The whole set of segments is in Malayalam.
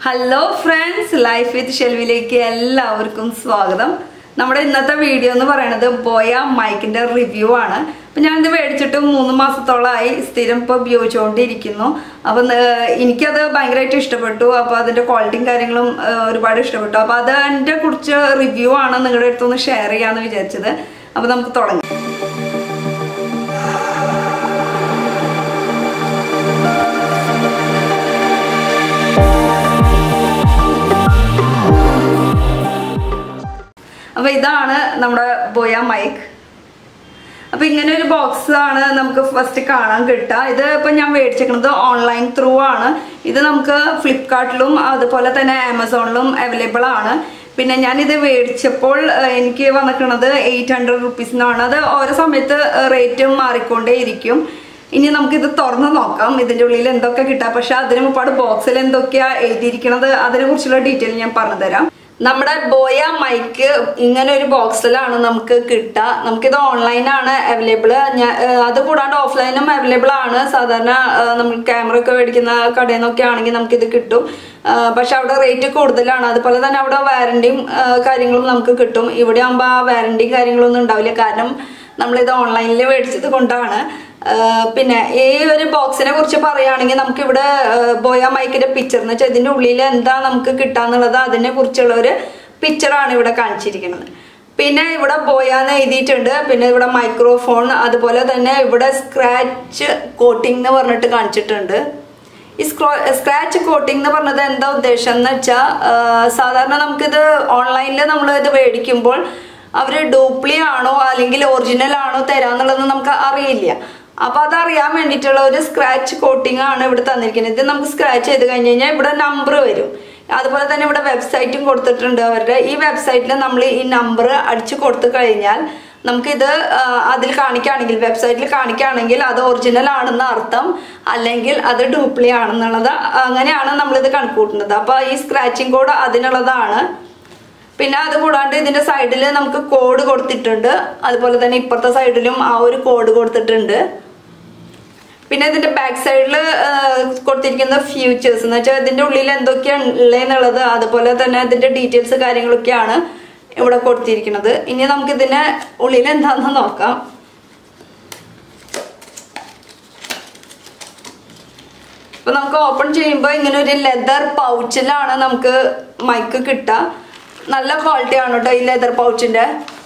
ഹലോ ഫ്രണ്ട്സ് ലൈഫ് വിത്ത് ഷെൽവിലേക്ക് എല്ലാവർക്കും സ്വാഗതം നമ്മുടെ ഇന്നത്തെ വീഡിയോ എന്ന് പറയുന്നത് ബോയ മൈക്കിന്റെ റിവ്യൂ ആണ് അപ്പൊ ഞാനിത് മേടിച്ചിട്ട് മൂന്ന് മാസത്തോളമായി സ്ഥിരം ഇപ്പോൾ ഉപയോഗിച്ചുകൊണ്ടിരിക്കുന്നു അപ്പം ഏർ, എനിക്കത് ഭയങ്കരമായിട്ട് ഇഷ്ടപ്പെട്ടു അപ്പോൾ അതിന്റെ ക്വാളിറ്റിയും കാര്യങ്ങളും ഏർ, ഒരുപാട് ഇഷ്ടപ്പെട്ടു അപ്പോൾ അത് അതിന്റെ കുറിച്ച് റിവ്യൂ ആണ് നിങ്ങളുടെ അടുത്തൊന്ന് ഷെയർ ചെയ്യാമെന്ന് വിചാരിച്ചത് അപ്പോൾ നമുക്ക് തുടങ്ങാം അപ്പൊ ഇതാണ് നമ്മുടെ ബോയ മൈക്ക് അപ്പൊ ഇങ്ങനെ ഒരു ബോക്സ് ആണ് നമുക്ക് ഫസ്റ്റ് കാണാൻ കിട്ടുക ഇത് ഇപ്പൊ ഞാൻ മേടിച്ചേക്കുന്നത് ഓൺലൈൻ ത്രൂ ആണ് ഇത് നമുക്ക് ഫ്ലിപ്കാർട്ടിലും അതുപോലെ തന്നെ ആമസോണിലും അവൈലബിൾ ആണ് പിന്നെ ഞാൻ ഇത് മേടിച്ചപ്പോൾ ഏഹ്, എനിക്ക് വന്നിട്ടുള്ളത് എയ്റ്റ് ഹൺഡ്രഡ് റുപ്പീസിനാണ് അത് ഓരോ സമയത്ത് റേറ്റും മാറിക്കൊണ്ടേ ഇരിക്കും ഇനി നമുക്കിത് തുറന്ന് നോക്കാം ഇതിന്റെ ഉള്ളിൽ എന്തൊക്കെ കിട്ടാം പക്ഷെ അതിന് മുമ്പാട് ബോക്സിൽ എന്തൊക്കെയാ എഴുതിയിരിക്കുന്നത് അതിനെ കുറിച്ചുള്ള ഡീറ്റെയിൽ ഞാൻ പറഞ്ഞു തരാം നമ്മുടെ ബോയ മൈക്ക് ഇങ്ങനെ ഒരു ബോക്സിലാണ് നമുക്ക് കിട്ടുക നമുക്കിത് ഓൺലൈനാണ് അവൈലബിൾ അത് കൂടാണ്ട് ഓഫ്ലൈനും അവൈലബിൾ ആണ് സാധാരണ ആ, നമ്മൾ ക്യാമറ ഒക്കെ മേടിക്കുന്ന കടയിൽ നിന്നൊക്കെ ആണെങ്കിൽ നമുക്കിത് കിട്ടും ആ, പക്ഷെ അവിടെ റേറ്റ് കൂടുതലാണ് അതുപോലെ തന്നെ അവിടെ വാറണ്ടിയും കാര്യങ്ങളും നമുക്ക് കിട്ടും ഇവിടെ ആകുമ്പോൾ ആ വാറണ്ടിയും കാര്യങ്ങളൊന്നും ഉണ്ടാവില്ല കാരണം നമ്മളിത് ഓൺലൈനിൽ മേടിച്ചത് കൊണ്ടാണ് ആ, പിന്നെ ഈ ഒരു ബോക്സിനെ കുറിച്ച് പറയുകയാണെങ്കിൽ നമുക്കിവിടെ ആ, ബോയ മൈക്കിന്റെ പിക്ചർ എന്ന് വെച്ചാൽ ഇതിന്റെ ഉള്ളിൽ എന്താ നമുക്ക് കിട്ടാന്നുള്ളത് അതിനെ കുറിച്ചുള്ള ഒരു പിക്ചറാണ് ഇവിടെ കാണിച്ചിരിക്കുന്നത് പിന്നെ ഇവിടെ ബോയാന്ന് എഴുതിയിട്ടുണ്ട് പിന്നെ ഇവിടെ മൈക്രോഫോൺ അതുപോലെ തന്നെ ഇവിടെ സ്ക്രാച്ച് കോട്ടിംഗ് എന്ന് പറഞ്ഞിട്ട് കാണിച്ചിട്ടുണ്ട് ഈ സ്ക്രാച്ച് കോട്ടിംഗ് എന്ന് പറഞ്ഞത് എന്താ ഉദ്ദേശം എന്ന് വെച്ചാൽ സാധാരണ നമുക്കിത് ഓൺലൈനിൽ നമ്മൾ ഇത് മേടിക്കുമ്പോൾ അവർ ഡ്യൂപ്ലി ആണോ അല്ലെങ്കിൽ ഒറിജിനൽ ആണോ തരാന്നുള്ളത് നമുക്ക് അറിയില്ല അപ്പൊ അതറിയാൻ വേണ്ടിയിട്ടുള്ള ഒരു സ്ക്രാച്ച് കോട്ടിംഗ് ആണ് ഇവിടെ തന്നിരിക്കുന്നത് ഇത് നമുക്ക് സ്ക്രാച്ച് ചെയ്ത് കഴിഞ്ഞ് കഴിഞ്ഞാൽ ഇവിടെ നമ്പർ വരും അതുപോലെ തന്നെ ഇവിടെ വെബ്സൈറ്റും കൊടുത്തിട്ടുണ്ട് അവരുടെ ഈ വെബ്സൈറ്റിൽ നമ്മൾ ഈ നമ്പർ അടിച്ചു കൊടുത്തു കഴിഞ്ഞാൽ നമുക്കിത് ആ, അതിൽ കാണിക്കുകയാണെങ്കിൽ വെബ്സൈറ്റിൽ കാണിക്കുകയാണെങ്കിൽ അത് ഒറിജിനൽ ആണെന്ന് അർത്ഥം അല്ലെങ്കിൽ അത് ഡ്യൂപ്ലി ആണെന്നുള്ളത് അങ്ങനെയാണ് നമ്മളിത് കണക്കൂട്ടുന്നത് അപ്പൊ ഈ സ്ക്രാച്ചിങ് കോഡ് അതിനുള്ളതാണ് പിന്നെ അത് കൂടാണ്ട് ഇതിന്റെ സൈഡിൽ നമുക്ക് കോഡ് കൊടുത്തിട്ടുണ്ട് അതുപോലെ തന്നെ ഇപ്പുറത്തെ സൈഡിലും ആ ഒരു കോഡ് കൊടുത്തിട്ടുണ്ട് പിന്നെ ഇതിന്റെ ബാക്ക് സൈഡിൽ കൊടുത്തിരിക്കുന്ന ഫ്യൂച്ചേഴ്സ് എന്ന് വെച്ചാൽ ഇതിന്റെ ഉള്ളിൽ എന്തൊക്കെയാണ് ഉള്ളതെന്നുള്ളത് അതുപോലെ തന്നെ ഇതിന്റെ ഡീറ്റെയിൽസ് കാര്യങ്ങളൊക്കെയാണ് ഇവിടെ കൊടുത്തിരിക്കുന്നത് ഇനി നമുക്ക് ഇതിന്റെ ഉള്ളിൽ എന്താണെന്ന് നോക്കാം ഇപ്പൊ നമുക്ക് ഓപ്പൺ ചെയ്യുമ്പോൾ ഇങ്ങനെ ഒരു ലെതർ പൗച്ചിലാണ് നമുക്ക് മൈക്ക് കിട്ടുക നല്ല ക്വാളിറ്റി ആണ് കേട്ടോ ഈ ലെതർ പൗച്ചിന്റെ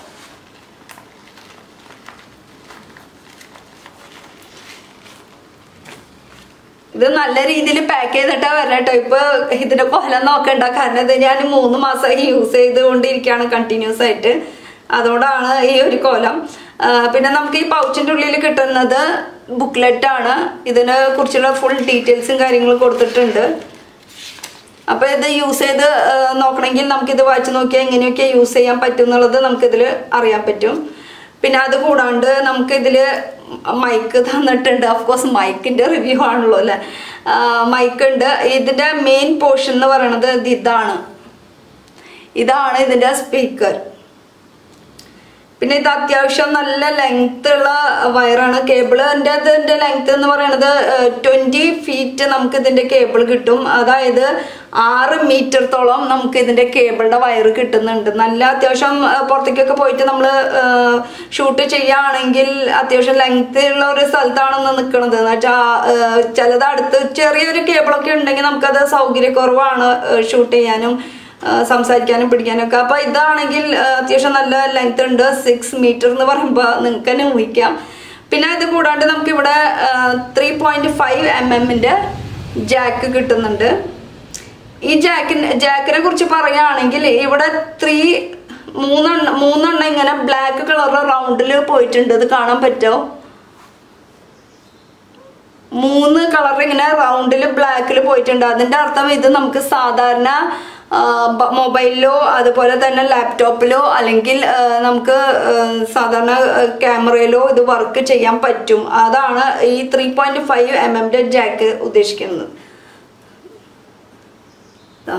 ഇത് നല്ല രീതിയിൽ പാക്ക് ചെയ്തിട്ടാ വരണം കേട്ടോ ഇപ്പൊ ഇതിന്റെ കൊലം നോക്കണ്ട കാരണം ഇത് ഞാൻ മൂന്ന് മാസമായി യൂസ് ചെയ്തുകൊണ്ടിരിക്കുകയാണ് കണ്ടിന്യൂസ് ആയിട്ട് അതുകൊണ്ടാണ് ഈ ഒരു കോലം ആ, പിന്നെ നമുക്ക് ഈ പൗച്ചിന്റെ ഉള്ളിൽ കിട്ടുന്നത് ബുക്ക്ലെറ്റ് ആണ് ഇതിനെ കുറിച്ചുള്ള ഫുൾ ഡീറ്റെയിൽസും കാര്യങ്ങളും കൊടുത്തിട്ടുണ്ട് അപ്പൊ ഇത് യൂസ് ചെയ്ത് ആ, നോക്കണമെങ്കിൽ നമുക്കിത് വായിച്ചു നോക്കിയാൽ എങ്ങനെയൊക്കെ യൂസ് ചെയ്യാൻ പറ്റും എന്നുള്ളത് നമുക്കിതിൽ അറിയാൻ പറ്റും പിന്നെ അത് കൂടാണ്ട് നമുക്കിതില് മൈക്ക് തന്നിട്ടുണ്ട് കോഴ്സ് മൈക്കിന്റെ റിവ്യൂ ആണല്ലോ അല്ലെ മൈക്ക് ഉണ്ട് ഇതിന്റെ മെയിൻ പോർഷൻ എന്ന് പറയുന്നത് ഇത് ഇതാണ് ഇതാണ് ഇതിന്റെ സ്പീക്കർ പിന്നെ ഇത് അത്യാവശ്യം നല്ല ലെങ്ത് ഉള്ള വയറാണ് കേബിളിന്റെ ഇതിന്റെ ലെങ്ത് എന്ന് പറയുന്നത് ട്വന്റി ഫീറ്റ് നമുക്ക് ഇതിന്റെ കേബിൾ കിട്ടും അതായത് ആറ് മീറ്റർത്തോളം നമുക്ക് ഇതിന്റെ കേബിളിന്റെ വയർ കിട്ടുന്നുണ്ട് നല്ല അത്യാവശ്യം ആ, പുറത്തേക്കൊക്കെ പോയിട്ട് നമ്മൾ ഷൂട്ട് ചെയ്യുകയാണെങ്കിൽ അത്യാവശ്യം ലെങ്ത് ഉള്ള ഒരു സ്ഥലത്താണ് നിൽക്കുന്നത് എന്ന് വെച്ചാൽ ചിലത് അടുത്ത് ചെറിയൊരു കേബിളൊക്കെ ഉണ്ടെങ്കിൽ നമുക്കത് സൗകര്യക്കുറവാണ് ഷൂട്ട് ചെയ്യാനും ആ, സംസാരിക്കാനും പിടിക്കാനും ഒക്കെ അപ്പൊ ഇതാണെങ്കിൽ ആ, അത്യാവശ്യം നല്ല ലെങ്ത് ഉണ്ട് സിക്സ് മീറ്റർ എന്ന് പറയുമ്പോൾ നിങ്ങൾക്ക് തന്നെ ഊഹിക്കാം പിന്നെ ഇത് കൂടാണ്ട് നമുക്ക് ഇവിടെ ത്രീ പോയിന്റ് ഫൈവ് എം എമ്മിന്റെ ജാക്ക് കിട്ടുന്നുണ്ട് ഈ ജാക്കിന് ജാക്കിനെ കുറിച്ച് പറയുകയാണെങ്കിൽ ഇവിടെ ത്രീ മൂന്നെണ്ണം മൂന്നെണ്ണം ഇങ്ങനെ ബ്ലാക്ക് കളർ റൗണ്ടിൽ പോയിട്ടുണ്ട് ഇത് കാണാൻ പറ്റുമോ മൂന്ന് കളർ ഇങ്ങനെ റൗണ്ടിൽ ബ്ലാക്കിൽ പോയിട്ടുണ്ട് അതിന്റെ അർത്ഥം ഇത് നമുക്ക് സാധാരണ ആ, ബ- മൊബൈലിലോ അതുപോലെ തന്നെ ലാപ്ടോപ്പിലോ അല്ലെങ്കിൽ ആ, നമുക്ക് ആ, സാധാരണ ആ, ക്യാമറയിലോ ഇത് വർക്ക് ചെയ്യാൻ പറ്റും അതാണ് ഈ ത്രീ പോയിന്റ് ഫൈവ് എം എമ്മിന്റെ ജാക്ക് ഉദ്ദേശിക്കുന്നത് ദാ.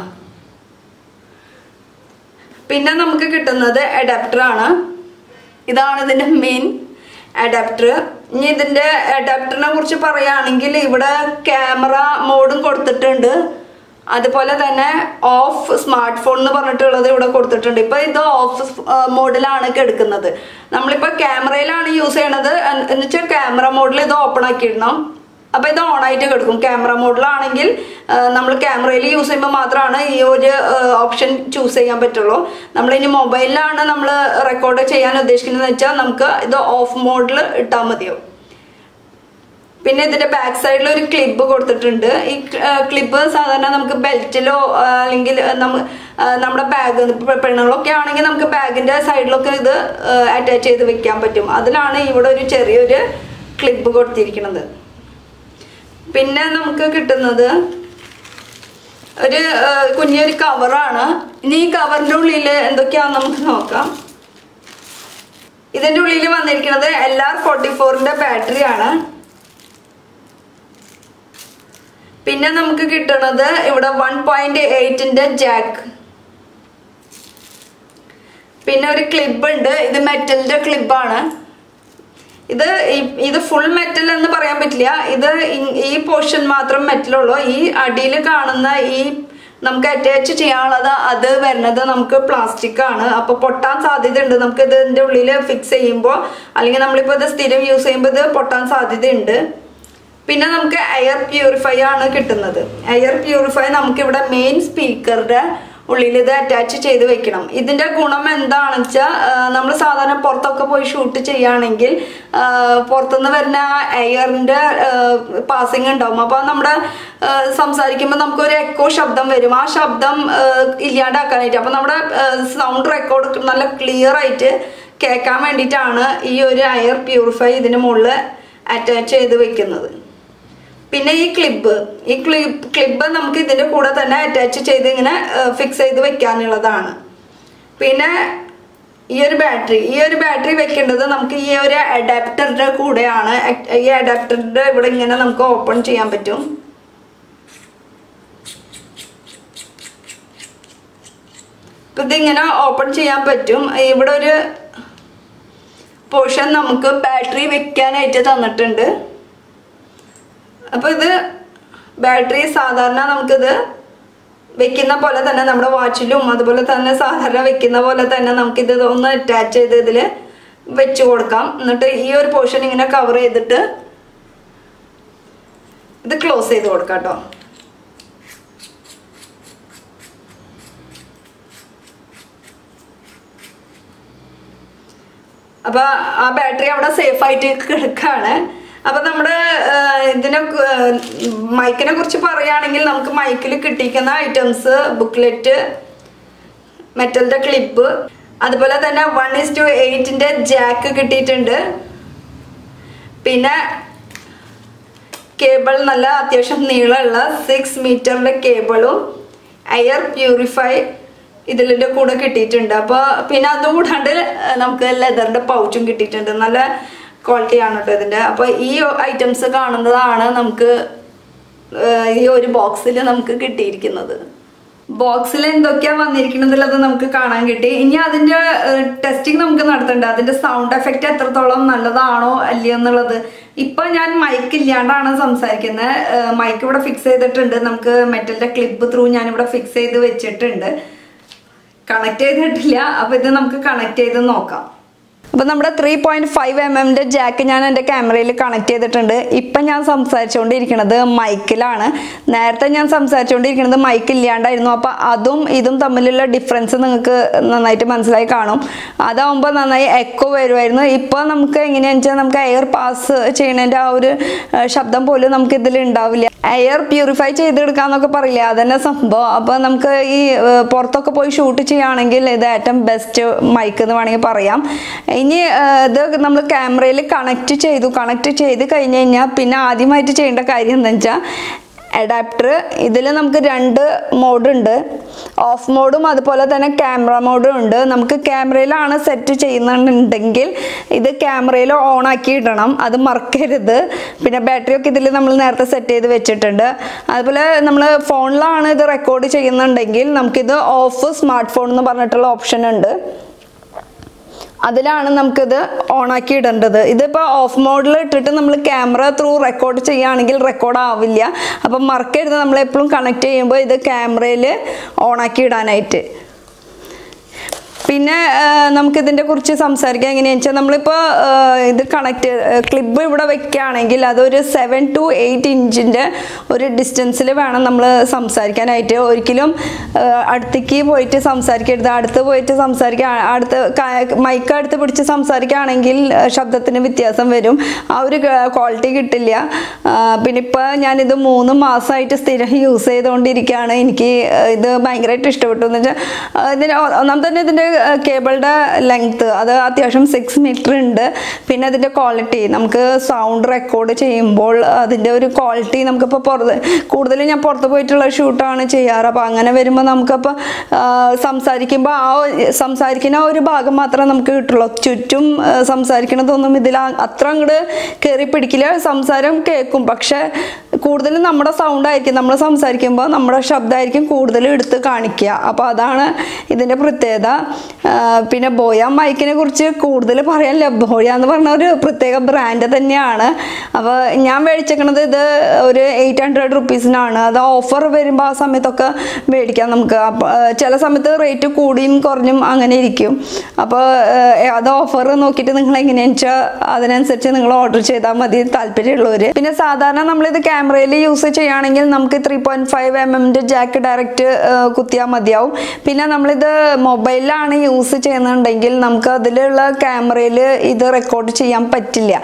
പിന്നെ നമുക്ക് കിട്ടുന്നത് അഡാപ്റ്റർ ആണ് ഇതാണ് ഇതിന്റെ മെയിൻ അഡാപ്റ്റർ ഇനി ഇതിന്റെ അഡാപ്റ്ററിനെ കുറിച്ച് പറയുകയാണെങ്കിൽ ഇവിടെ ക്യാമറ മോഡും കൊടുത്തിട്ടുണ്ട് അതുപോലെ തന്നെ ഓഫ് സ്മാർട്ട് ഫോൺ എന്ന് പറഞ്ഞിട്ടുള്ളത് ഇവിടെ കൊടുത്തിട്ടുണ്ട് ഇപ്പൊ ഇത് ഓഫ് മോഡിലാണ് എടുക്കുന്നത് നമ്മളിപ്പോ ക്യാമറയിലാണ് യൂസ് ചെയ്യണത് എന്ന് എന്ന് വെച്ചാൽ ക്യാമറ മോഡിൽ ഇത് ഓപ്പൺ ആക്കിയിടണം അപ്പൊ ഇത് ഓൺ ആയിട്ട് കിടക്കും ക്യാമറ മോഡിലാണെങ്കിൽ നമ്മൾ ക്യാമറയിൽ യൂസ് ചെയ്യുമ്പോൾ മാത്രമാണ് ഈ ഒരു ഓപ്ഷൻ ചൂസ് ചെയ്യാൻ പറ്റുള്ളൂ നമ്മൾ ഇനി മൊബൈലിലാണ് നമ്മൾ റെക്കോർഡ് ചെയ്യാൻ ഉദ്ദേശിക്കുന്നത് വെച്ചാൽ നമുക്ക് ഇത് ഓഫ് മോഡിൽ ഇട്ടാൽ മതിയോ പിന്നെ ഇതിന്റെ ബാക്ക് സൈഡിൽ ഒരു ക്ലിപ്പ് കൊടുത്തിട്ടുണ്ട് ഈ ക്ലിപ്പ് സാധാരണ നമുക്ക് ബെൽറ്റിലോ അല്ലെങ്കിൽ നമ്മ ആ, നമ്മുടെ ബാഗ് പെണ്ണുങ്ങളൊക്കെ ആണെങ്കിൽ നമുക്ക് ബാഗിന്റെ സൈഡിലൊക്കെ ഇത് അറ്റാച്ച് ചെയ്ത് വെക്കാൻ പറ്റും അതിലാണ് ഇവിടെ ഒരു ചെറിയൊരു ക്ലിപ്പ് കൊടുത്തിരിക്കുന്നത് പിന്നെ നമുക്ക് കിട്ടുന്നത് ഒരു ആ, കുഞ്ഞൊരു കവറാണ് ഇനി ഈ കവറിന്റെ ഉള്ളിൽ എന്തൊക്കെയാണെന്ന് നമുക്ക് നോക്കാം ഇതിന്റെ ഉള്ളിൽ വന്നിരിക്കുന്നത് എൽ ആർ ഫോർട്ടി ഫോറിന്റെ ബാറ്ററി ആണ് പിന്നെ നമുക്ക് കിട്ടുന്നത് ഇവിടെ വൺ പോയിന്റ് എയ്റ്റിന്റെ ജാക്ക് പിന്നെ ഒരു ക്ലിബ് ഉണ്ട് ഇത് മെറ്റലിന്റെ ക്ലിബാണ് ഇത് ഈ- ഇത് ഫുൾ മെറ്റൽ എന്ന് പറയാൻ പറ്റില്ല ഇത് ഇ- ഈ പോർഷൻ മാത്രം മെറ്റലുള്ളൂ ഈ അടിയിൽ കാണുന്ന ഈ നമുക്ക് അറ്റാച്ച് ചെയ്യാനുള്ളത് അത് വരുന്നത് നമുക്ക് പ്ലാസ്റ്റിക് ആണ് അപ്പൊ പൊട്ടാൻ സാധ്യതയുണ്ട് നമുക്ക് ഇതിന്റെ ഉള്ളിൽ ഫിക്സ് ചെയ്യുമ്പോൾ അല്ലെങ്കിൽ നമ്മളിപ്പോ ഇത് സ്ഥിരം യൂസ് ചെയ്യുമ്പോൾ ഇത് പൊട്ടാൻ സാധ്യതയുണ്ട് പിന്നെ നമുക്ക് എയർ പ്യൂരിഫൈ ആണ് കിട്ടുന്നത് എയർ പ്യൂരിഫൈ നമുക്ക് ഇവിടെ മെയിൻ സ്പീക്കറുടെ ഉള്ളിൽ ഇത് അറ്റാച്ച് ചെയ്ത് വെക്കണം ഇതിന്റെ ഗുണം എന്താണെന്ന് വെച്ചാൽ നമ്മൾ സാധാരണ പുറത്തൊക്കെ പോയി ഷൂട്ട് ചെയ്യുകയാണെങ്കിൽ ആ, പുറത്തുനിന്ന് വരുന്ന ആ എയറിന്റെ പാസിങ് ഉണ്ടാവും അപ്പൊ നമ്മുടെ ആ, സംസാരിക്കുമ്പോൾ നമുക്കൊരു എക്കോ ശബ്ദം വരും ആ ശബ്ദം ആ, ഇല്ലാണ്ടാക്കാനായിട്ട് അപ്പൊ നമ്മുടെ സൗണ്ട് റെക്കോർഡ് നല്ല ക്ലിയർ ആയിട്ട് കേൾക്കാൻ വേണ്ടിയിട്ടാണ് ഈ ഒരു എയർ പ്യൂരിഫൈ ഇതിന് മുകളിൽ അറ്റാച്ച് ചെയ്ത് വെക്കുന്നത് പിന്നെ ഈ ക്ലിബ് ഈ ക്ലിബ് ക്ലിബ് നമുക്ക് ഇതിന്റെ കൂടെ തന്നെ അറ്റാച്ച് ചെയ്ത് ഇങ്ങനെ ഫിക്സ് ചെയ്ത് വെക്കാനുള്ളതാണ് പിന്നെ ഈ ഒരു ബാറ്ററി ഈ ഒരു ബാറ്ററി വെക്കേണ്ടത് നമുക്ക് ഈ ഒരു അഡാപ്റ്ററിന്റെ കൂടെയാണ് ഈ അഡാപ്റ്ററിന്റെ ഇവിടെ ഇങ്ങനെ നമുക്ക് ഓപ്പൺ ചെയ്യാൻ പറ്റും ഇപ്പൊ ഇതിങ്ങനെ ഓപ്പൺ ചെയ്യാൻ പറ്റും ഇവിടെ ഒരു പോർഷൻ നമുക്ക് ബാറ്ററി വെക്കാനായിട്ട് തന്നിട്ടുണ്ട് അപ്പൊ ഇത് ബാറ്ററി സാധാരണ നമുക്കിത് വെക്കുന്ന പോലെ തന്നെ നമ്മുടെ വാച്ചിലും അതുപോലെ തന്നെ സാധാരണ വെക്കുന്ന പോലെ തന്നെ നമുക്കിത് ഒന്ന് അറ്റാച്ച് ചെയ്ത് ഇതിൽ വെച്ച് കൊടുക്കാം എന്നിട്ട് ഈ ഒരു പോർഷൻ ഇങ്ങനെ കവർ ചെയ്തിട്ട് ഇത് ക്ലോസ് ചെയ്ത് കൊടുക്കാം കേട്ടോ അപ്പൊ ആ ബാറ്ററി അവിടെ സേഫ് ആയിട്ട് കിടക്കാണ് അപ്പൊ നമ്മുടെ ആ, ഇതിനെ കു- ആ, മൈക്കിനെ കുറിച്ച് പറയുകയാണെങ്കിൽ നമുക്ക് മൈക്കിൽ കിട്ടിയിരിക്കുന്ന ഐറ്റംസ് ബുക്ക്ലെറ്റ് മെറ്റലിന്റെ ക്ലിപ്പ് അതുപോലെ തന്നെ വൺ ഇസ് ടു എയ്റ്റിന്റെ ജാക്ക് കിട്ടിയിട്ടുണ്ട് പിന്നെ കേബിൾ നല്ല അത്യാവശ്യം നീളമുള്ള സിക്സ് മീറ്ററിന്റെ കേബിളും എയർ പ്യൂരിഫൈ ഇതിലിന്റെ കൂടെ കിട്ടിയിട്ടുണ്ട് അപ്പോൾ പിന്നെ അതുകൂടാണ്ട് നമുക്ക് ലെതറിന്റെ പൗച്ചും കിട്ടിയിട്ടുണ്ട് നല്ല ക്വാളിറ്റി ആണ് കേട്ടോ ഇതിന്റെ അപ്പോൾ ഈ ഐറ്റംസ് കാണുന്നതാണ് നമുക്ക് ഏഹ്, ഈ ഒരു ബോക്സിൽ നമുക്ക് കിട്ടിയിരിക്കുന്നത് ബോക്സിൽ എന്തൊക്കെയാ വന്നിരിക്കണതിലത് നമുക്ക് കാണാൻ കിട്ടി ഇനി അതിന്റെ ടെസ്റ്റിംഗ് നമുക്ക് നടത്തണ്ട അതിന്റെ സൗണ്ട് എഫക്റ്റ് എത്രത്തോളം നല്ലതാണോ അല്ലയോ എന്നുള്ളത് ഇപ്പൊ ഞാൻ മൈക്ക് ഇല്ലാണ്ടാണ് സംസാരിക്കുന്നത് മൈക്ക് ഇവിടെ ഫിക്സ് ചെയ്തിട്ടുണ്ട് നമുക്ക് മെറ്റലിന്റെ ക്ലിപ്പ് ത്രൂ ഞാൻ ഇവിടെ ഫിക്സ് ചെയ്ത് വെച്ചിട്ടുണ്ട് കണക്ട് ചെയ്തിട്ടില്ല അപ്പൊ ഇത് നമുക്ക് കണക്ട് ചെയ്ത് നോക്കാം അപ്പൊ നമ്മുടെ ത്രീ പോയിന്റ് ഫൈവ് എം എമ്മിന്റെ ജാക്ക് ഞാൻ എൻ്റെ ക്യാമറയിൽ കണക്ട് ചെയ്തിട്ടുണ്ട് ഇപ്പൊ ഞാൻ സംസാരിച്ചുകൊണ്ടിരിക്കുന്നത് മൈക്കിലാണ് നേരത്തെ ഞാൻ സംസാരിച്ചുകൊണ്ടിരിക്കുന്നത് മൈക്ക് ഇല്ലാണ്ടായിരുന്നു അപ്പൊ അതും ഇതും തമ്മിലുള്ള ഡിഫറൻസ് നിങ്ങൾക്ക് നന്നായിട്ട് മനസ്സിലായി കാണും അതാവുമ്പോൾ നന്നായി എക്കോ വരുമായിരുന്നു ഇപ്പൊ നമുക്ക് എങ്ങനെയാണെന്ന് വെച്ചാൽ നമുക്ക് എയർ പാസ് ചെയ്യുന്നതിന്റെ ആ ഒരു ആ, ശബ്ദം പോലും നമുക്ക് ഇതിൽ ഉണ്ടാവില്ല എയർ പ്യൂരിഫൈ ചെയ്തെടുക്കാന്നൊക്കെ പറയില്ല അതന്നെ സംഭവം അപ്പൊ നമുക്ക് ഈ ഏർ, പുറത്തൊക്കെ പോയി ഷൂട്ട് ചെയ്യുകയാണെങ്കിൽ ഇത് ഏറ്റവും ബെസ്റ്റ് മൈക്ക് എന്ന് വേണമെങ്കിൽ പറയാം ഇനി ഏർ, ഇത് നമ്മൾ ക്യാമറയിൽ കണക്ട് ചെയ്തു കണക്ട് ചെയ്ത് കഴിഞ്ഞ് കഴിഞ്ഞാൽ പിന്നെ ആദ്യമായിട്ട് ചെയ്യേണ്ട കാര്യം എന്താ വെച്ചാൽ അഡാപ്റ്റർ ഇതിൽ നമുക്ക് രണ്ട് മോഡ് ഉണ്ട് ഓഫ് മോഡും അതുപോലെ തന്നെ ക്യാമറ മോഡും ഉണ്ട് നമുക്ക് ക്യാമറയിലാണ് സെറ്റ് ചെയ്യുന്നുണ്ടെങ്കിൽ ഇത് ക്യാമറയിൽ ഓൺ ആക്കി ഇടണം അത് മറക്കരുത് പിന്നെ ബാറ്ററി ഒക്കെ ഇതിൽ നമ്മൾ നേരത്തെ സെറ്റ് ചെയ്ത് വെച്ചിട്ടുണ്ട് അതുപോലെ നമ്മൾ ഫോണിലാണ് ഇത് റെക്കോർഡ് ചെയ്യുന്നുണ്ടെങ്കിൽ നമുക്കിത് ഓഫ് സ്മാർട്ട് ഫോൺ എന്ന് പറഞ്ഞിട്ടുള്ള ഓപ്ഷൻ ഉണ്ട് അതിലാണ് നമുക്കിത് ഓണാക്കി ഇടേണ്ടത് ഇതിപ്പോൾ ഓഫ് മോഡിൽ ഇട്ടിട്ട് നമ്മൾ ക്യാമറ ത്രൂ റെക്കോർഡ് ചെയ്യുകയാണെങ്കിൽ റെക്കോർഡ് ആവില്ല അപ്പം മറക്കരുത് നമ്മൾ എപ്പോഴും കണക്ട് ചെയ്യുമ്പോൾ ഇത് ക്യാമറയിൽ ഓണാക്കി ഇടാനായിട്ട് പിന്നെ ആ, നമുക്കിതിൻ്റെ കുറിച്ച് സംസാരിക്കാം എങ്ങനെയാണെന്ന് വെച്ചാൽ നമ്മളിപ്പോൾ ആ, ഇത് കണക്ട് ക്ലിപ്പ് ഇവിടെ വെക്കുകയാണെങ്കിൽ അതൊരു സെവൻ ടു എയ്റ്റ് ഇഞ്ചിൻ്റെ ഒരു ഡിസ്റ്റൻസിൽ വേണം നമ്മൾ സംസാരിക്കാനായിട്ട് ഒരിക്കലും ആ, അടുത്തേക്ക് പോയിട്ട് സംസാരിക്കരുത് അടുത്ത് പോയിട്ട് സംസാരിക്കുക അടുത്ത് മൈക്ക് അടുത്ത് പിടിച്ച് സംസാരിക്കുകയാണെങ്കിൽ ആ, ശബ്ദത്തിന് വ്യത്യാസം വരും ആ ഒരു ക്വാളിറ്റി കിട്ടില്ല ആ, പിന്നെ ഇപ്പോൾ ഞാനിത് മൂന്ന് മാസമായിട്ട് സ്ഥിരം യൂസ് ചെയ്തുകൊണ്ടിരിക്കുകയാണ് എനിക്ക് ആ, ഇത് ഭയങ്കരമായിട്ട് ഇഷ്ടപ്പെട്ടു എന്ന് വെച്ചാൽ ആ, ഇതിന് ഒ- ഒന്നാം തന്നെ ഇതിൻ്റെ കേബിളുടെ ലെങ്ത്ത് അത് അത്യാവശ്യം സിക്സ് മീറ്റർ ഉണ്ട് പിന്നെ അതിൻ്റെ ക്വാളിറ്റി നമുക്ക് സൗണ്ട് റെക്കോർഡ് ചെയ്യുമ്പോൾ അതിൻ്റെ ഒരു ക്വാളിറ്റി നമുക്കിപ്പോൾ പുറത്ത് കൂടുതലും ഞാൻ പുറത്ത് പോയിട്ടുള്ള ഷൂട്ടാണ് ചെയ്യാറ് അപ്പോൾ അങ്ങനെ വരുമ്പോൾ നമുക്കപ്പോൾ സംസാരിക്കുമ്പോൾ ആ ഒരു- സംസാരിക്കുന്ന ആ ഒരു ഭാഗം മാത്രമേ നമുക്ക് കിട്ടുള്ളൂ ചുറ്റും ആ, സംസാരിക്കണതൊന്നും ഇതിൽ ആ- അത്ര അങ്ങോട്ട് കയറി പിടിക്കില്ല സംസാരം കേൾക്കും പക്ഷെ കൂടുതലും നമ്മുടെ സൗണ്ട് ആയിരിക്കും നമ്മൾ സംസാരിക്കുമ്പോൾ നമ്മുടെ ശബ്ദമായിരിക്കും കൂടുതൽ എടുത്ത് കാണിക്കുക അപ്പോൾ അതാണ് ഇതിൻ്റെ പ്രത്യേകത ആ, പിന്നെ ബോയ മൈക്കിനെ കുറിച്ച് കൂടുതൽ പറയാനില്ല ബോയ എന്ന് പറഞ്ഞ ഒരു പ്രത്യേക ബ്രാൻഡ് തന്നെയാണ് അപ്പോൾ ഞാൻ മേടിച്ചേക്കണത് ഇത് ഒരു എയ്റ്റ് ഹൺഡ്രഡ് റുപ്പീസിനാണ് അത് ഓഫർ വരുമ്പോൾ ആ സമയത്തൊക്കെ മേടിക്കാം നമുക്ക് അപ്പോൾ ചില സമയത്ത് റേറ്റ് കൂടിയും കുറഞ്ഞും അങ്ങനെ ഇരിക്കും അപ്പോൾ അത് ഓഫർ നോക്കിയിട്ട് നിങ്ങൾ എങ്ങനെയാണെന്ന് വെച്ചാൽ അതിനനുസരിച്ച് നിങ്ങൾ ഓർഡർ ചെയ്താൽ മതി താല്പര്യമുള്ളവർ പിന്നെ സാധാരണ നമ്മളിത് ക്യാമറയിൽ യൂസ് ചെയ്യുകയാണെങ്കിൽ നമുക്ക് ത്രീ പോയിൻറ്റ് ഫൈവ് എം എമ്മിൻ്റെ ജാക്ക് ഡയറക്റ്റ് കുത്തിയാൽ മതിയാവും പിന്നെ നമ്മളിത് മൊബൈലിലാണ് യൂസ് ചെയ്യുന്നുണ്ടെങ്കിൽ നമുക്ക് അതിലുള്ള ക്യാമറയിൽ ഇത് റെക്കോർഡ് ചെയ്യാൻ പറ്റില്ല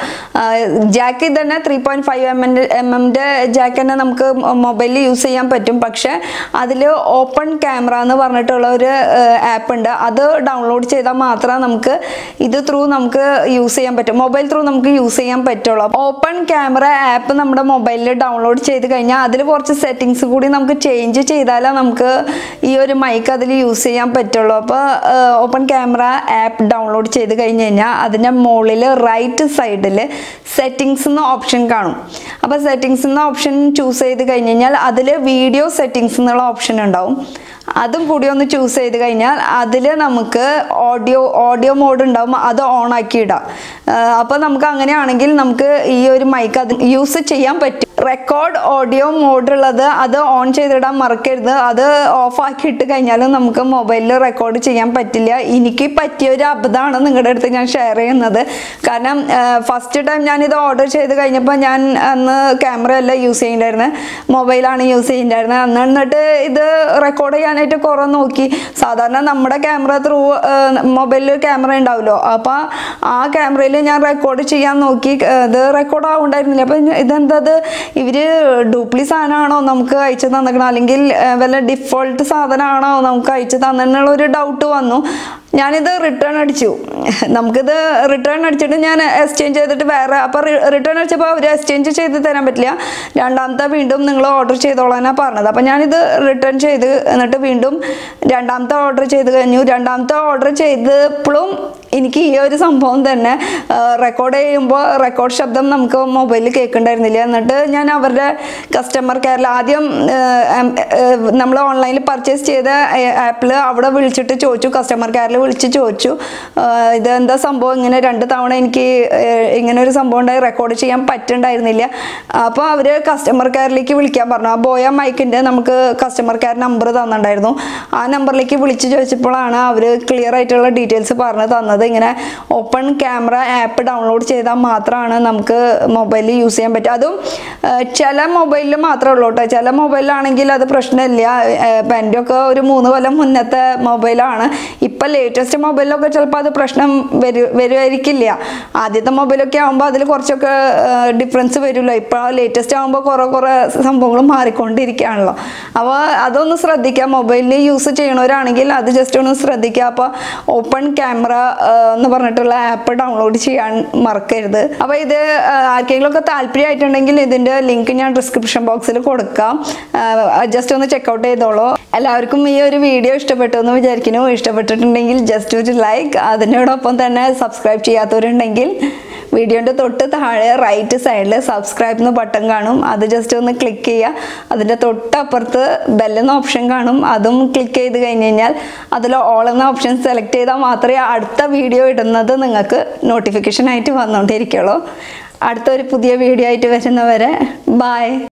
ജാക്ക് ഇത് തന്നെ three point five M M M എമ്മിൻ്റെ ജാക്ക് തന്നെ നമുക്ക് മൊബൈലിൽ യൂസ് ചെയ്യാൻ പറ്റും പക്ഷേ അതിൽ ഓപ്പൺ ക്യാമറ എന്ന് പറഞ്ഞിട്ടുള്ള ഒരു ആപ്പ് ഉണ്ട് അത് ഡൗൺലോഡ് ചെയ്താൽ മാത്രമേ നമുക്ക് ഇത് ത്രൂ നമുക്ക് യൂസ് ചെയ്യാൻ പറ്റും മൊബൈൽ ത്രൂ നമുക്ക് യൂസ് ചെയ്യാൻ പറ്റുള്ളൂ ഓപ്പൺ ക്യാമറ ആപ്പ് നമ്മുടെ മൊബൈലിൽ ഡൗൺലോഡ് ചെയ്ത് കഴിഞ്ഞാൽ അതിൽ കുറച്ച് സെറ്റിങ്സ് കൂടി നമുക്ക് ചേഞ്ച് ചെയ്താലേ നമുക്ക് ഈ ഒരു മൈക്ക് അതിൽ യൂസ് ചെയ്യാൻ പറ്റുള്ളൂ അപ്പോൾ ഓപ്പൺ ക്യാമറ ആപ്പ് ഡൗൺലോഡ് ചെയ്ത് കഴിഞ്ഞ് കഴിഞ്ഞാൽ അതിൻ്റെ മുകളിൽ റൈറ്റ് സൈഡിൽ സെറ്റിങ്സ് എന്ന ഓപ്ഷൻ കാണും അപ്പോൾ സെറ്റിങ്സ് എന്ന ഓപ്ഷൻ ചൂസ് ചെയ്ത് കഴിഞ്ഞ് കഴിഞ്ഞാൽ അതിൽ വീഡിയോ സെറ്റിങ്സ് എന്നുള്ള ഓപ്ഷൻ ഉണ്ടാവും അതും കൂടി ഒന്ന് ചൂസ് ചെയ്ത് കഴിഞ്ഞാൽ അതിൽ നമുക്ക് ഓഡിയോ ഓഡിയോ മോഡ് ഉണ്ടാവും അത് ഓൺ ആക്കി ഇടാം അപ്പോൾ നമുക്ക് അങ്ങനെയാണെങ്കിൽ നമുക്ക് ഈ ഒരു മൈക്ക് അത് യൂസ് ചെയ്യാൻ പറ്റും റെക്കോർഡ് ഓഡിയോ മോഡ് ഉള്ളത് അത് ഓൺ ചെയ്തിടാൻ മറക്കരുത് അത് ഓഫ് ആക്കി ഇട്ട് കഴിഞ്ഞാലും നമുക്ക് മൊബൈലിൽ റെക്കോർഡ് ചെയ്യാൻ പറ്റില്ല എനിക്ക് പറ്റിയ ഒരു അബദ്ധമാണ് നിങ്ങളുടെ അടുത്ത് ഞാൻ ഷെയർ ചെയ്യുന്നത് കാരണം ഫസ്റ്റ് ടൈം ഞാനിത് ഓർഡർ ചെയ്ത് കഴിഞ്ഞപ്പോൾ ഞാൻ അന്ന് ക്യാമറ അല്ല യൂസ് ചെയ്യുന്നുണ്ടായിരുന്നത് മൊബൈലാണ് യൂസ് ചെയ്യുന്നുണ്ടായിരുന്നത് അന്ന് എന്നിട്ട് ഇത് റെക്കോർഡ് ചെയ്യാനായിട്ട് കുറേ നോക്കി സാധാരണ നമ്മുടെ ക്യാമറ ത്രൂ മൊബൈലിൽ ക്യാമറ ഉണ്ടാവുമല്ലോ അപ്പോൾ ആ ക്യാമറയിൽ ഞാൻ റെക്കോർഡ് ചെയ്യാൻ നോക്കി ഏർ ഇത് റെക്കോർഡ് ആവുണ്ടായിരുന്നില്ല അപ്പം ഇതെന്തത് ഇവർ ഡ്യൂപ്ലി സാധനമാണോ നമുക്ക് അയച്ചു തന്നിക്കണം അല്ലെങ്കിൽ ഏർ വല്ല ഡിഫോൾട്ട് സാധനമാണോ നമുക്ക് അയച്ചു തന്നെന്നുള്ള ഒരു ഡൗട്ട് വന്നു ഞാനിത് റിട്ടേൺ അടിച്ചു നമുക്കിത് റിട്ടേൺ അടിച്ചിട്ട് ഞാൻ എക്സ്ചേഞ്ച് ചെയ്തിട്ട് വേറെ അപ്പോൾ റിട്ടേൺ അടിച്ചപ്പോൾ അവർ എക്സ്ചേഞ്ച് ചെയ്ത് തരാൻ പറ്റില്ല രണ്ടാമത്തെ വീണ്ടും നിങ്ങൾ ഓർഡർ ചെയ്തോളാനാണ് പറഞ്ഞത് അപ്പോൾ ഞാനിത് റിട്ടേൺ ചെയ്ത് എന്നിട്ട് വീണ്ടും രണ്ടാമത്തെ ഓർഡർ ചെയ്ത് കഴിഞ്ഞു രണ്ടാമത്തെ ഓർഡർ ചെയ്തപ്പോഴും എനിക്ക് ഈ ഒരു സംഭവം തന്നെ റെക്കോർഡ് ചെയ്യുമ്പോൾ റെക്കോർഡ് ശബ്ദം നമുക്ക് മൊബൈലിൽ കേൾക്കണ്ടായിരുന്നില്ല എന്നിട്ട് ഞാൻ അവരുടെ കസ്റ്റമർ കെയറിൽ ആദ്യം നമ്മൾ ഓൺലൈനിൽ പർച്ചേസ് ചെയ്ത ആപ്പിൽ അവിടെ വിളിച്ചിട്ട് ചോദിച്ചു കസ്റ്റമർ കെയറിൽ വിളിച്ച് ചോദിച്ചു ഏഹ് ഇത് എന്താ സംഭവം ഇങ്ങനെ രണ്ട് തവണ എനിക്ക് ഏഹ് ഇങ്ങനെ ഒരു സംഭവം ഉണ്ടായി റെക്കോർഡ് ചെയ്യാൻ പറ്റുണ്ടായിരുന്നില്ല അപ്പോൾ അവർ കസ്റ്റമർ കെയറിലേക്ക് വിളിക്കാൻ പറഞ്ഞു ആ ബോയ മൈക്കിൻ്റെ നമുക്ക് കസ്റ്റമർ കെയർ നമ്പർ തന്നിട്ടുണ്ടായിരുന്നു ആ നമ്പറിലേക്ക് വിളിച്ച് ചോദിച്ചപ്പോഴാണ് അവർ ക്ലിയർ ആയിട്ടുള്ള ഡീറ്റെയിൽസ് പറഞ്ഞു തന്നത് ഇങ്ങനെ ഓപ്പൺ ക്യാമറ ആപ്പ് ഡൗൺലോഡ് ചെയ്താൽ മാത്രമാണ് നമുക്ക് മൊബൈലിൽ യൂസ് ചെയ്യാൻ പറ്റുക അതും ഏഹ് ചില മൊബൈലിൽ മാത്രമേ ഉള്ളൂ കേട്ടോ ചില മൊബൈലാണെങ്കിൽ അത് പ്രശ്നമില്ല ഇപ്പം എൻ്റെ ഒക്കെ ഒരു മൂന്ന് കൊല്ലം മുന്നത്തെ മൊബൈലാണ് ഇപ്പം ലേറ്റസ്റ്റ് മൊബൈലിലൊക്കെ ചിലപ്പോൾ അത് പ്രശ്നം വരു വരുമായിരിക്കില്ല ആദ്യത്തെ മൊബൈലൊക്കെ ആകുമ്പോൾ അതിൽ കുറച്ചൊക്കെ ഡിഫറൻസ് വരുമല്ലോ ഇപ്പോൾ ലേറ്റസ്റ്റ് ആകുമ്പോൾ കുറേ കുറേ സംഭവങ്ങൾ മാറിക്കൊണ്ടിരിക്കുകയാണല്ലോ അപ്പോൾ അതൊന്ന് ശ്രദ്ധിക്കുക മൊബൈലിൽ യൂസ് ചെയ്യണവരാണെങ്കിൽ അത് ജസ്റ്റ് ഒന്ന് ശ്രദ്ധിക്കുക അപ്പോൾ ഓപ്പൺ ക്യാമറ എന്ന് പറഞ്ഞിട്ടുള്ള ആപ്പ് ഡൗൺലോഡ് ചെയ്യാൻ മറക്കരുത് അപ്പോൾ ഇത് ആ, ആർക്കെങ്കിലും ഒക്കെ താല്പര്യമായിട്ടുണ്ടെങ്കിൽ ഇതിൻ്റെ ലിങ്ക് ഞാൻ ഡിസ്ക്രിപ്ഷൻ ബോക്സിൽ കൊടുക്കാം ജസ്റ്റ് ഒന്ന് ചെക്കൗട്ട് ചെയ്തോളൂ എല്ലാവർക്കും ഈ ഒരു വീഡിയോ ഇഷ്ടപ്പെട്ടു എന്ന് വിചാരിക്കുന്നു ഇഷ്ടപ്പെട്ടിട്ടുണ്ടെങ്കിൽ ജസ്റ്റ് ഒരു ലൈക്ക് അതിനോടൊപ്പം തന്നെ സബ്സ്ക്രൈബ് ചെയ്യാത്തവരുണ്ടെങ്കിൽ വീഡിയോൻ്റെ തൊട്ട് താഴെ റൈറ്റ് സൈഡിൽ സബ്സ്ക്രൈബ് എന്ന ബട്ടൺ കാണും അത് ജസ്റ്റ് ഒന്ന് ക്ലിക്ക് ചെയ്യുക അതിൻ്റെ തൊട്ടപ്പുറത്ത് ബെല്ലെന്ന ഓപ്ഷൻ കാണും അതും ക്ലിക്ക് ചെയ്ത് കഴിഞ്ഞ് കഴിഞ്ഞാൽ അതിൽ ഓൾ എന്ന ഓപ്ഷൻ സെലക്ട് ചെയ്താൽ മാത്രമേ അടുത്ത വീഡിയോ ഇടുന്നത് നിങ്ങൾക്ക് നോട്ടിഫിക്കേഷൻ ആയിട്ട് വന്നുകൊണ്ടിരിക്കുള്ളൂ അടുത്തൊരു പുതിയ വീഡിയോ ആയിട്ട് വരുന്നവരെ ബായ്